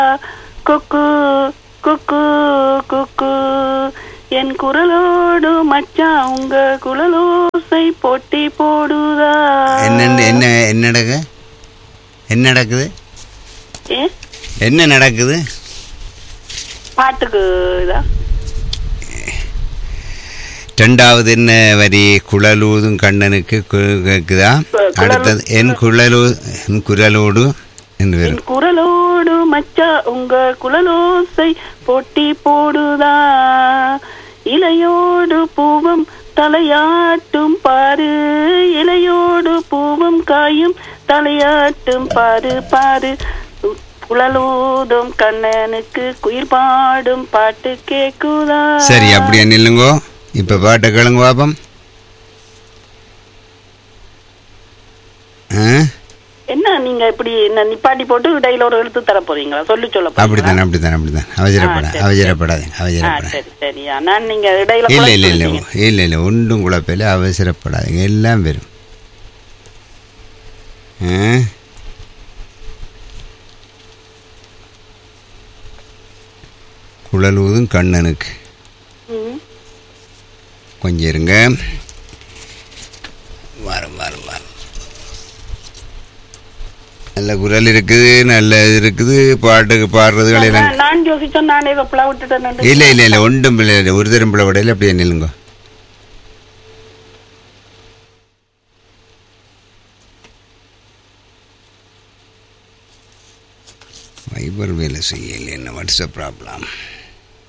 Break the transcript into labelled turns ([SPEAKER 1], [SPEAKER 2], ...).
[SPEAKER 1] குக்கு குக்கு குக்கு என் குரலோடு மச்சான் உங்க குழலோசை போட்டி போடுதா
[SPEAKER 2] என்ன என்ன என்ன நடக்கு என்ன நடக்குது
[SPEAKER 1] ஏ
[SPEAKER 2] என்ன நடக்குது
[SPEAKER 1] பாட்டுக்கு இதா
[SPEAKER 2] ரெண்டாவது என்ன வரி குழலூதும் கண்ணனுக்கு கு- கேக்குதா
[SPEAKER 1] குழலு-
[SPEAKER 2] அடுத்தது என் குழலூ என் குரலோடு என்று வரும்
[SPEAKER 1] என் குரலோடு மச்சா உங்க குழலோசை போட்டி போடுதா இலையோடு பூவம் தலையாட்டும் பாரு இலையோடு பூவம் காயும் தலையாட்டும் பாரு பாரு உ- குழலூதும் கண்ணனுக்கு குயில் பாடும் பாட்டு கேக்குதா
[SPEAKER 2] சரி அப்படியே நில்லுங்கோ இப்போ பாட்டை கேளுங்க பாப்பம் ஆ
[SPEAKER 1] என்ன நீங்க இப்படி என்ன நிப்பாட்டி போட்டு இடையில ஒரு எழுத்து தர போறீங்களா சொல்லி சொல்ல போறீங்களா?
[SPEAKER 2] அப்படித்தான் அப்படித்தான் அப்படித்தான் அவசரப்பட
[SPEAKER 1] ஆ, சரி,
[SPEAKER 2] அவசரப்படாதீங்க
[SPEAKER 1] ஆ,
[SPEAKER 2] அவசரப்படாது
[SPEAKER 1] சரி சரியா நான் நீங்க இடையில
[SPEAKER 2] இல்லை
[SPEAKER 1] குழப்பி
[SPEAKER 2] இல்லை இல்லை
[SPEAKER 1] விட்டீங்க.
[SPEAKER 2] இல்லை இல்லை ஒன்றும் குழப்பில்லை அவசரப்படாதீங்க எல்லாம் வரும் ஆ? குழலூதும் கண்ணனுக்கு
[SPEAKER 1] ம்.
[SPEAKER 2] கொஞ்சம் இருங்க வரும் வரும் வரும் நல்ல குரல் இருக்குது நல்ல இது இருக்குது பாட்டுக்கு பாடுறதுகள் எல்லாம்
[SPEAKER 1] நான் நான் யோசிச்சோம் நானே ஏதோ பிள்ளை விட்டுட்டேன்
[SPEAKER 2] இல்லை இல்லை இல்லை ஒன்றும் இல்லை இல்லை ஒரு தரம் பிள்ளை விடையில் அப்படியே நில்லுங்க வைபர் வேலை செய்யலை என்ன வாட்ஸ்அப் ப்ராப்ளம்